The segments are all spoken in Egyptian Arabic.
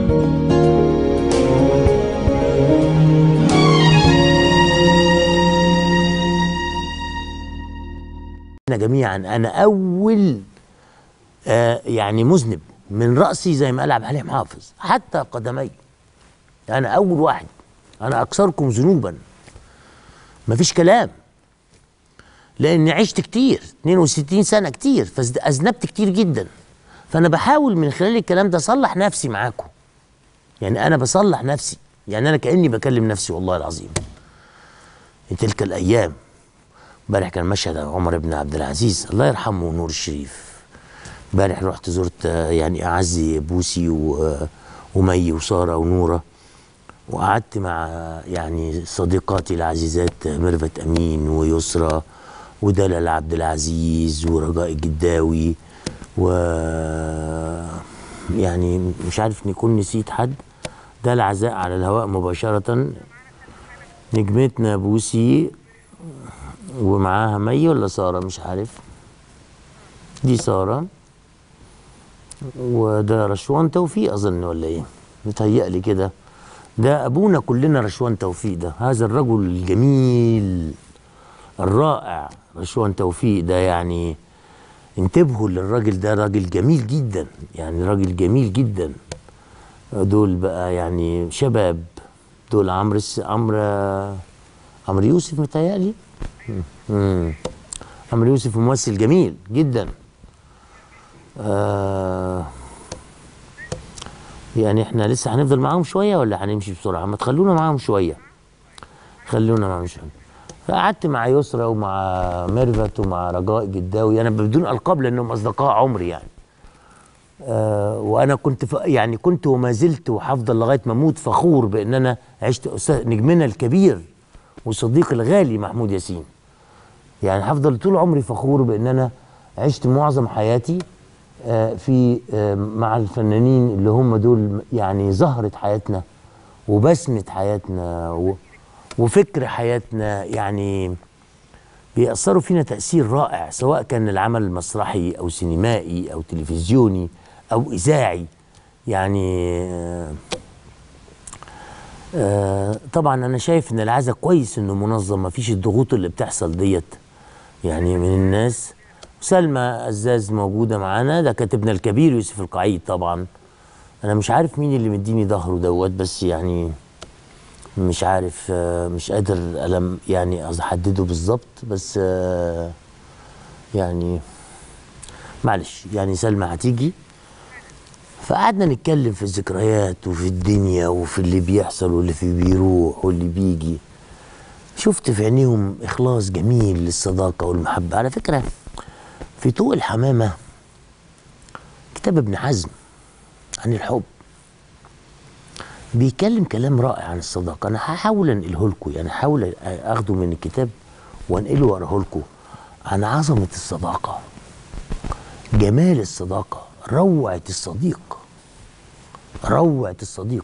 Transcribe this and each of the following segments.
جميعا انا اول آه يعني مذنب من راسي زي ما قال عبد الحليم حافظ حتى قدمي انا اول واحد انا اكثركم ذنوبا مفيش كلام لان عشت كتير 62 سنه كتير فاذنبت كتير جدا فانا بحاول من خلال الكلام ده اصلح نفسي معاكم يعني انا بصلح نفسي يعني انا كاني بكلم نفسي والله العظيم تلك الايام امبارح كان مشهد عمر بن عبد العزيز الله يرحمه ونور الشريف امبارح رحت زرت آه، يعني اعزي بوسي و- ومي وساره ونوره وقعدت مع آه، يعني صديقاتي العزيزات آه، ميرفت امين ويسرى ودلال عبد العزيز ورجاء الجداوي و يعني مش عارف نكون نسيت حد ده العزاء على الهواء مباشرة نجمتنا بوسي ومعاها مي ولا سارة مش عارف دي سارة وده رشوان توفيق أظن ولا إيه متهيألي كده ده أبونا كلنا رشوان توفيق ده هذا الرجل الجميل الرائع رشوان توفيق ده يعني انتبهوا للراجل ده راجل جميل جدا يعني راجل جميل جدا دول بقى يعني شباب دول عمرو الس- عمرو عمرو يوسف متهيألي مم. عمرو يوسف ممثل جميل جدا آه يعني احنا لسه هنفضل معاهم شويه ولا هنمشي بسرعه ما تخلونا معاهم شويه خلونا معاهم شويه فقعدت مع يسرا ومع ميرفت ومع رجاء جداوي انا بدون القاب لانهم اصدقاء عمري يعني آه وانا كنت ف... يعني كنت وما زلت وهفضل لغايه ما اموت فخور بان انا عشت أستاذ- نجمنا الكبير وصديقي الغالي محمود ياسين يعني هفضل طول عمري فخور بان انا عشت معظم حياتي آه، في آه، مع الفنانين اللي هم دول يعني زهرة حياتنا وبسمة حياتنا و- وفكر حياتنا يعني بيأثروا فينا تأثير رائع سواء كان العمل مسرحي أو سينمائي أو تلفزيوني أو إذاعي يعني آه، آه، طبعا أنا شايف إن العزا كويس إنه منظم مفيش الضغوط اللي بتحصل ديت يعني من الناس سلمى عزاز موجودة معانا ده كاتبنا الكبير يوسف القعيد طبعا أنا مش عارف مين اللي مديني ظهره دوت بس يعني مش عارف آه، مش قادر ألم يعني أحدده بالظبط بس آه، يعني معلش يعني سلمى هتيجي فقعدنا نتكلم في الذكريات وفي الدنيا وفي اللي بيحصل واللي في بيروح واللي بيجي شفت في عينيهم إخلاص جميل للصداقة والمحبة على فكرة في طوق الحمامة كتاب ابن حزم عن الحب بيتكلم كلام رائع عن الصداقة أنا هحاول أنقله لكم يعني هحاول أخده من الكتاب وأنقله وأقراه لكم عن عظمة الصداقة جمال الصداقة روعة الصديق روعة الصديق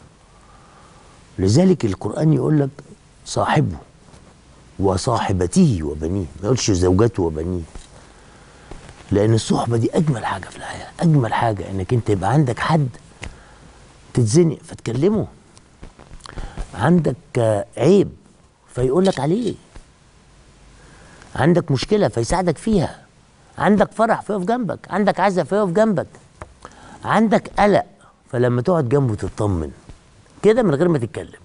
لذلك القرآن يقول لك صاحبه وصاحبته وبنيه ما يقولش زوجته وبنيه لأن الصحبة دي أجمل حاجة في الحياة أجمل حاجة إنك أنت يبقى عندك حد تتزنق فتكلمه عندك آه، عيب فيقول لك عليه عندك مشكلة فيساعدك فيها عندك فرح فيقف جنبك عندك عزة فيقف جنبك عندك قلق فلما تقعد جنبه تطمن كده من غير ما تتكلم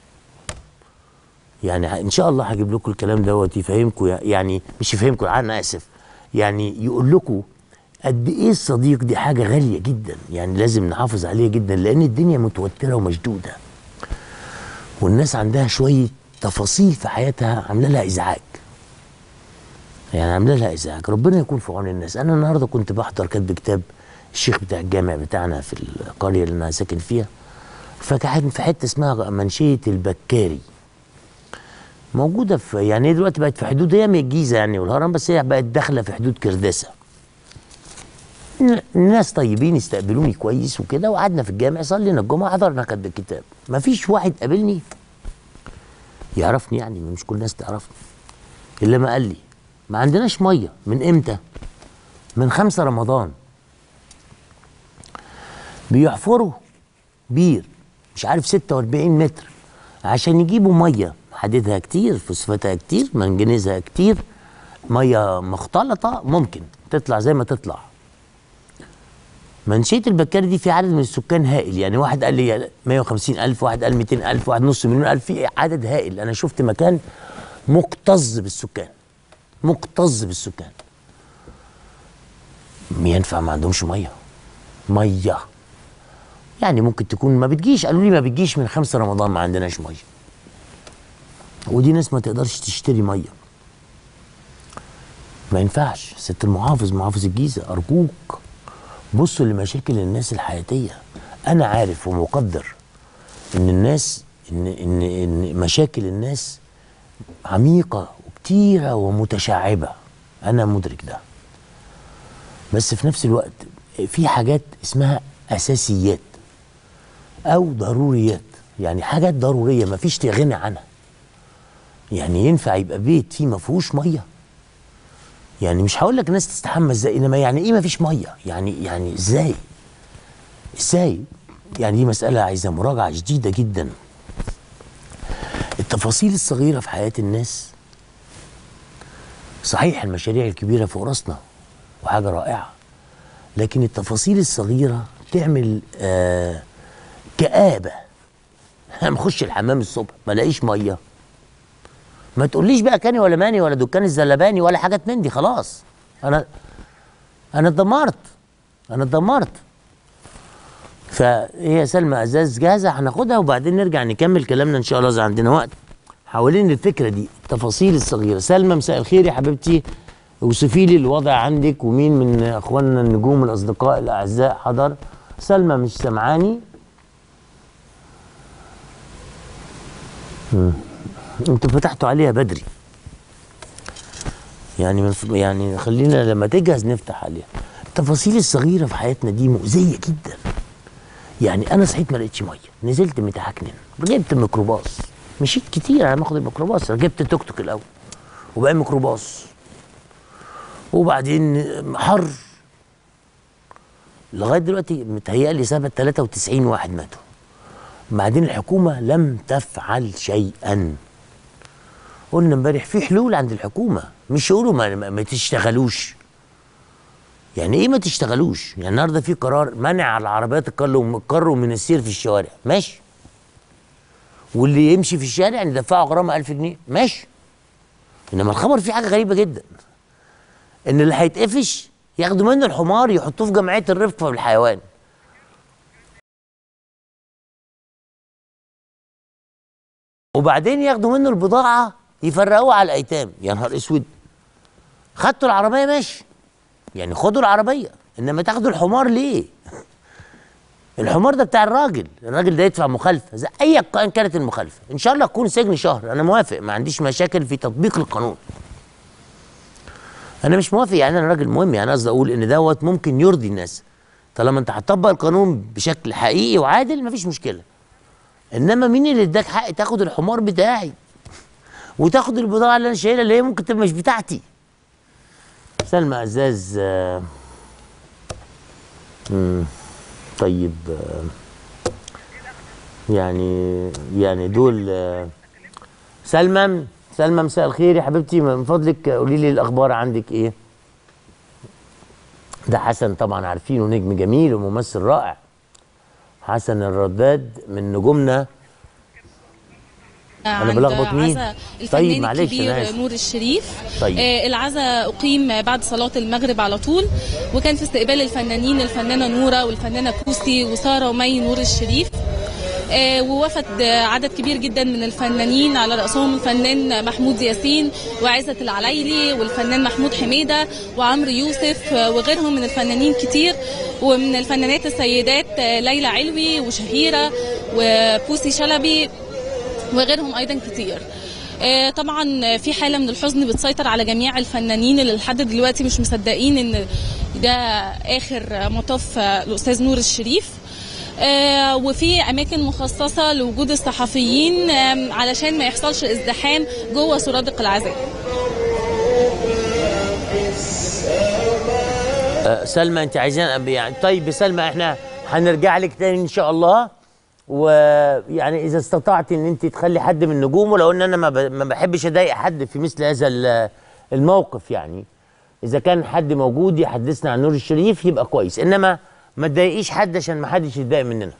يعني ان شاء الله هجيب لكم الكلام دوت يفهمكم يعني مش يفهمكم انا اسف يعني يقول لكم قد ايه الصديق دي حاجه غاليه جدا يعني لازم نحافظ عليها جدا لان الدنيا متوتره ومشدوده والناس عندها شويه تفاصيل في حياتها عامله لها ازعاج يعني عامله لها ازعاج ربنا يكون في عون الناس انا النهارده كنت بحضر كاتب كتاب الشيخ بتاع الجامع بتاعنا في القريه اللي انا ساكن فيها فكان في حته اسمها منشيه البكاري موجوده في يعني هي دلوقتي بقت في حدود هي من الجيزه يعني والهرم بس هي بقت داخله في حدود كرداسه الناس طيبين استقبلوني كويس وكده وقعدنا في الجامع صلينا الجمعه حضرنا كاتب الكتاب مفيش واحد قابلني يعرفني يعني مش كل الناس تعرفني الا ما قال لي ما عندناش ميه من امتى من خمسة رمضان بيحفروا بير مش عارف 46 متر عشان يجيبوا ميه حديدها كتير فوسفاتها كتير منجنيزها كتير ميه مختلطه ممكن تطلع زي ما تطلع منشيه البكاري دي في عدد من السكان هائل يعني واحد قال لي 150 الف واحد قال 200 الف واحد نص مليون الف في عدد هائل انا شفت مكان مكتظ بالسكان مكتظ بالسكان ينفع ما عندهمش ميه ميه يعني ممكن تكون ما بتجيش قالوا لي ما بتجيش من خمسة رمضان ما عندناش ميه ودي ناس ما تقدرش تشتري ميه ما ينفعش ست المحافظ محافظ الجيزه ارجوك بصوا لمشاكل الناس الحياتيه انا عارف ومقدر ان الناس ان ان ان مشاكل الناس عميقه وكتيره ومتشعبه انا مدرك ده بس في نفس الوقت في حاجات اسمها اساسيات او ضروريات يعني حاجات ضروريه ما فيش غنى عنها يعني ينفع يبقى بيت فيه ما فيهوش ميه يعني مش هقول لك الناس تستحمى ازاي انما يعني ايه ما فيش ميه يعني يعني ازاي ازاي يعني دي مساله عايزه مراجعه شديده جدا التفاصيل الصغيره في حياه الناس صحيح المشاريع الكبيره فوق راسنا وحاجه رائعه لكن التفاصيل الصغيره تعمل آه كآبه انا بخش الحمام الصبح ما الاقيش ميه ما تقوليش بقى كاني ولا ماني ولا دكان الزلباني ولا حاجات من دي خلاص انا انا اتدمرت انا اتدمرت فهي سلمى ازاز جاهزه هناخدها وبعدين نرجع نكمل كلامنا ان شاء الله اذا عندنا وقت حوالين الفكره دي التفاصيل الصغيره سلمى مساء الخير يا حبيبتي اوصفي لي الوضع عندك ومين من اخواننا النجوم الاصدقاء الاعزاء حضر سلمى مش سامعاني مم. انتوا فتحتوا عليها بدري يعني من يعني خلينا لما تجهز نفتح عليها التفاصيل الصغيره في حياتنا دي مؤذيه جدا يعني انا صحيت ما لقيتش ميه نزلت متحكنن ركبت الميكروباص مشيت كتير انا باخد الميكروباص ركبت توك توك الاول وبقى ميكروباص وبعدين حر لغايه دلوقتي متهيألي ثبت 93 واحد ماتوا بعدين الحكومه لم تفعل شيئا قلنا امبارح في حلول عند الحكومه مش يقولوا ما, ما, ما تشتغلوش يعني ايه ما تشتغلوش يعني النهارده في قرار منع على العربيات الكرو الكرو من السير في الشوارع ماشي واللي يمشي في الشارع ندفعه غرامه 1000 جنيه ماشي انما الخبر فيه حاجه غريبه جدا ان اللي هيتقفش ياخدوا منه الحمار يحطوه في جمعيه الرفقه بالحيوان وبعدين ياخدوا منه البضاعه يفرقوها على الايتام يا نهار اسود خدتوا العربيه ماشي يعني خدوا العربيه انما تاخدوا الحمار ليه الحمار ده بتاع الراجل الراجل ده يدفع مخالفه زي ايا كان كانت المخالفه ان شاء الله تكون سجن شهر انا موافق ما عنديش مشاكل في تطبيق القانون انا مش موافق يعني انا راجل مهم يعني قصدي اقول ان دوت ممكن يرضي الناس طالما انت هتطبق القانون بشكل حقيقي وعادل مفيش مشكله انما مين اللي اداك حق تاخد الحمار بتاعي وتاخد البضاعه اللي انا شايلها اللي هي ممكن تبقى مش بتاعتي سلمى ازاز آه مم، طيب آه يعني يعني دول آه سلمى سلمى مساء الخير يا حبيبتي من فضلك قولي لي الاخبار عندك ايه ده حسن طبعا عارفينه نجم جميل وممثل رائع حسن الرداد من نجومنا أنا عند بلخبط مين؟ عزا طيب، الفنان معلش، أنا الكبير آسف. نور الشريف طيب. آه العزاء أقيم بعد صلاة المغرب على طول وكان في استقبال الفنانين الفنانة نورة والفنانة بوسي وسارة ومي نور الشريف آه ووفد آه، عدد كبير جدا من الفنانين على رأسهم الفنان محمود ياسين وعزة العلايلي والفنان محمود حميدة وعمرو يوسف آه، وغيرهم من الفنانين كتير ومن الفنانات السيدات آه، ليلى علوي وشهيرة وبوسي شلبي وغيرهم ايضا كتير آه، طبعا في حاله من الحزن بتسيطر على جميع الفنانين اللي لحد دلوقتي مش مصدقين ان ده اخر مطاف آه، الاستاذ نور الشريف آه، وفي اماكن مخصصه لوجود الصحفيين آم، علشان ما يحصلش ازدحام جوه سرادق العزاء آه، سلمى انت عايزين يعني طيب يا سلمى احنا هنرجع لك تاني ان شاء الله ويعني اذا استطعت ان انت تخلي حد من النجوم ولو ان انا ما ب- ما بحبش اضايق حد في مثل هذا ال- الموقف يعني اذا كان حد موجود يحدثنا عن نور الشريف يبقى كويس انما ما تضايقيش حد عشان ما حدش يتضايق مننا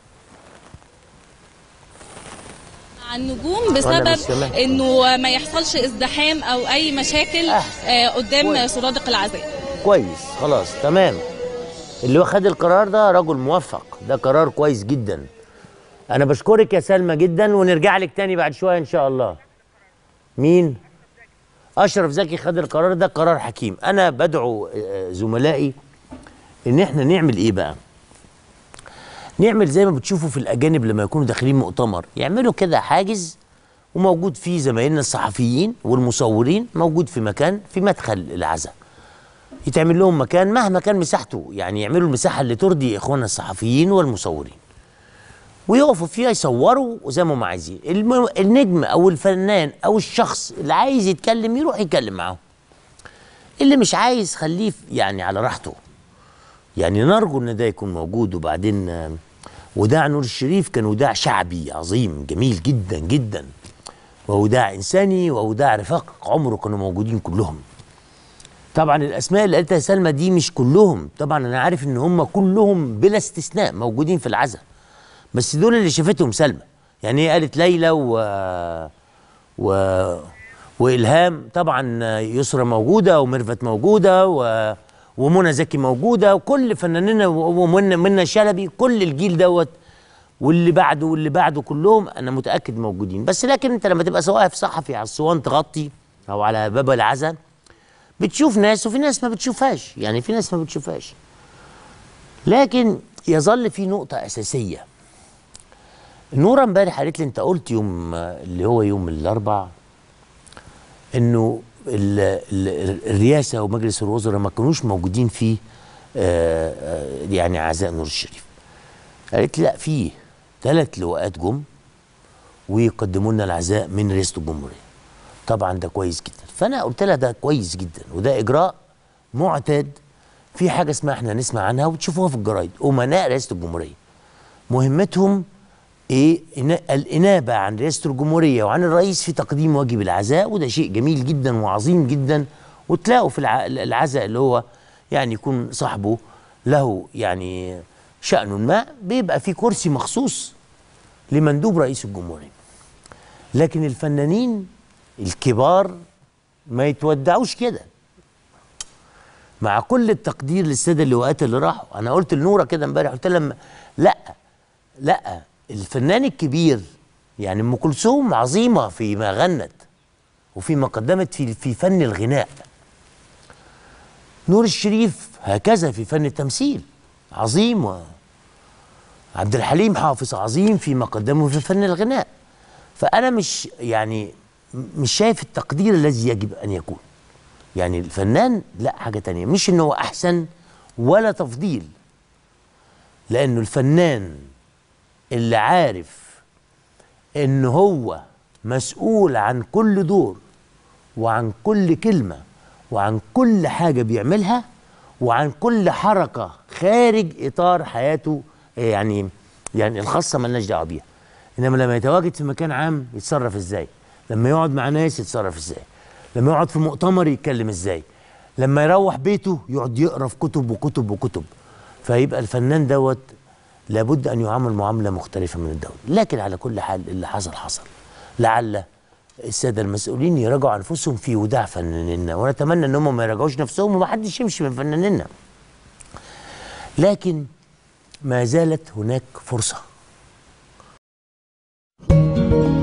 مع النجوم وأنا بسبب مش سامع. انه ما يحصلش ازدحام او اي مشاكل أحسن. آه، قدام كويس. سرادق العزاء كويس خلاص تمام اللي هو خد القرار ده رجل موفق ده قرار كويس جدا انا بشكرك يا سلمى جدا ونرجع لك تاني بعد شويه ان شاء الله مين اشرف زكي خد القرار ده قرار حكيم انا بدعو آه، زملائي ان احنا نعمل ايه بقى نعمل زي ما بتشوفوا في الاجانب لما يكونوا داخلين مؤتمر يعملوا كده حاجز وموجود فيه زمايلنا الصحفيين والمصورين موجود في مكان في مدخل العزاء يتعمل لهم مكان مهما كان مساحته يعني يعملوا المساحه اللي ترضي اخواننا الصحفيين والمصورين ويقفوا فيها يصوروا زي ما هم عايزين الم- النجم او الفنان او الشخص اللي عايز يتكلم يروح يتكلم معاهم اللي مش عايز خليه في- يعني على راحته يعني نرجو ان ده يكون موجود وبعدين آه، وداع نور الشريف كان وداع شعبي عظيم جميل جدا جدا ووداع انساني ووداع رفاق عمره كانوا موجودين كلهم طبعا الاسماء اللي قالتها سلمى دي مش كلهم طبعا انا عارف ان هم كلهم بلا استثناء موجودين في العزاء بس دول اللي شافتهم سلمى يعني هي قالت ليلى و و والهام طبعا يسرى موجوده وميرفت موجوده و ومنى زكي موجوده وكل فنانينا ومنى منى شلبي كل الجيل دوت واللي بعده واللي بعده كلهم انا متاكد موجودين بس لكن انت لما تبقى سواء في صحفي على الصوان تغطي او على باب العزاء بتشوف ناس وفي ناس ما بتشوفهاش يعني في ناس ما بتشوفهاش لكن يظل في نقطة أساسية نورة امبارح قالت لي أنت قلت يوم اللي هو يوم الأربع إنه ال ال الرئاسة ومجلس الوزراء ما كانوش موجودين في آه، آه، يعني عزاء نور الشريف قالت لي لا في ثلاث لواءات جم ويقدموا لنا العزاء من رئاسة الجمهورية طبعا ده كويس جدا فانا قلت لها ده كويس جدا وده اجراء معتاد في حاجه اسمها احنا نسمع عنها وتشوفوها في الجرايد امناء رئاسه الجمهوريه مهمتهم ايه إنا- الانابه عن رئاسه الجمهوريه وعن الرئيس في تقديم واجب العزاء وده شيء جميل جدا وعظيم جدا وتلاقوا في الع- العزاء اللي هو يعني يكون صاحبه له يعني شأن ما بيبقى في كرسي مخصوص لمندوب رئيس الجمهوريه لكن الفنانين الكبار ما يتودعوش كده مع كل التقدير للساده اللواءات اللي راحوا انا قلت لنوره كده امبارح قلت لها لما- لا لا الفنان الكبير يعني ام كلثوم عظيمه فيما غنت وفيما قدمت في في فن الغناء نور الشريف هكذا في فن التمثيل عظيم و عبد الحليم حافظ عظيم فيما قدمه في فن الغناء فانا مش يعني مش شايف التقدير الذي يجب ان يكون يعني الفنان لا حاجه تانية مش انه هو احسن ولا تفضيل لانه الفنان اللي عارف ان هو مسؤول عن كل دور وعن كل كلمه وعن كل حاجه بيعملها وعن كل حركه خارج اطار حياته يعني يعني الخاصه مالناش دعوه بيها انما لما يتواجد في مكان عام يتصرف ازاي لما يقعد مع ناس يتصرف ازاي لما يقعد في مؤتمر يتكلم ازاي لما يروح بيته يقعد يقرا في كتب وكتب وكتب فيبقى الفنان دوت لابد ان يعامل معامله مختلفه من الدوله لكن على كل حال اللي حصل حصل لعل الساده المسؤولين يراجعوا انفسهم في وداع فنانينا ونتمنى ان هم ما يراجعوش نفسهم ومحدش يمشي من فنانينا لكن ما زالت هناك فرصه